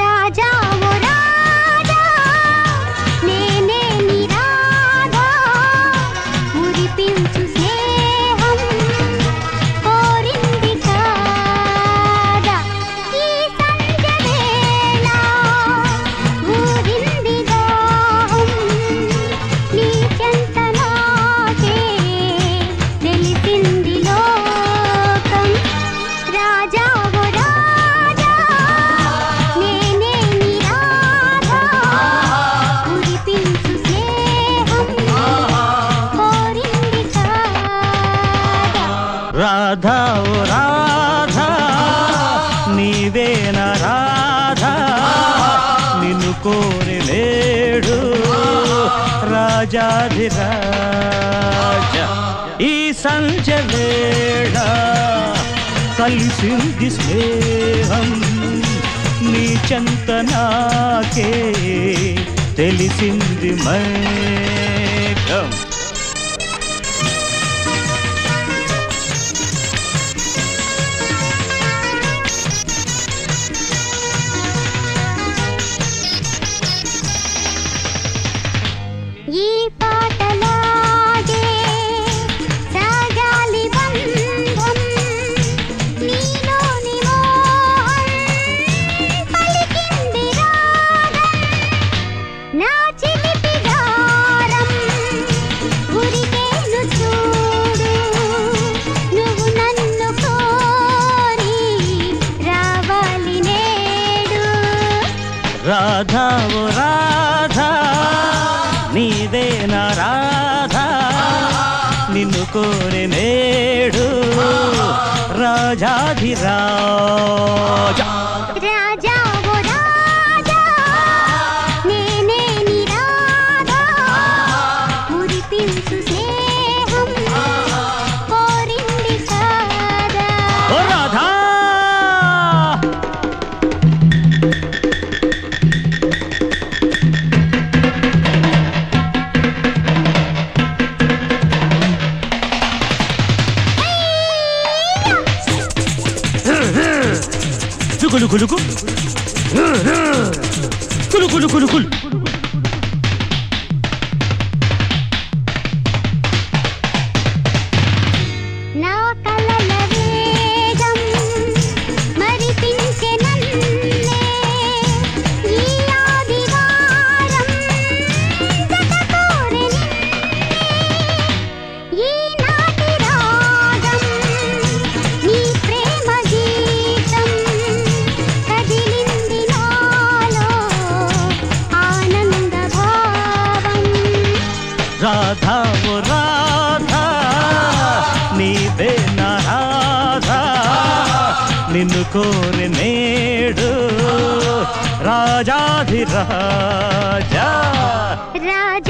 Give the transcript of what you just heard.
రాజా ఓ రాజా నేనే నీ రాధా మురిపించు స్నేహం కోరింది కాదా ఈ సంధ్య వేళ ఊరింది దాహం నీ చెంత నాకే తెలిసింది లోకం రాజా ఓ రాజా నేనే నీ రాధా కురిపించు స్నేహం కోరింది కాదా రాధా ఓ రాధా నీవేన రాధా నిన్ను కోరి లేడు రాజాధిరాజ ఈ సంజ వేళ కలిసింది స్నేహం నీ చెంత నాకే తెలిసింది మైకం ఈ పాటలాగే సాగాలి బంధం నీలోని మోహం పలికింది రాగం నా చిలిపి గారం ఉరికేను చూడు నువ్వు నన్ను కోరి రావాలి నేడు రాధా ఓ రాధా నీదేన రాధా నిన్ను కోరి నేడు రాజాధిరాజ రాజా ఓ రాజా నేనే నీ రాధా మురిపించు స్నేహం కోరింది కాదా ఓ రాధా కులు కులు కులు కులు కులు కులు కులు నా కలల వేగం మరిపించే నన్నే ఈ ఆదివారం జతకోరె నిన్నే ఈనాటి రాగం నీ ప్రేమ గీతం కదిలింది నాలో ఆనంద భావం రాధా ఓ రాధా నీవే నా రాధా నిన్ను కోరి నేడు రాజాధిరాజా రాజా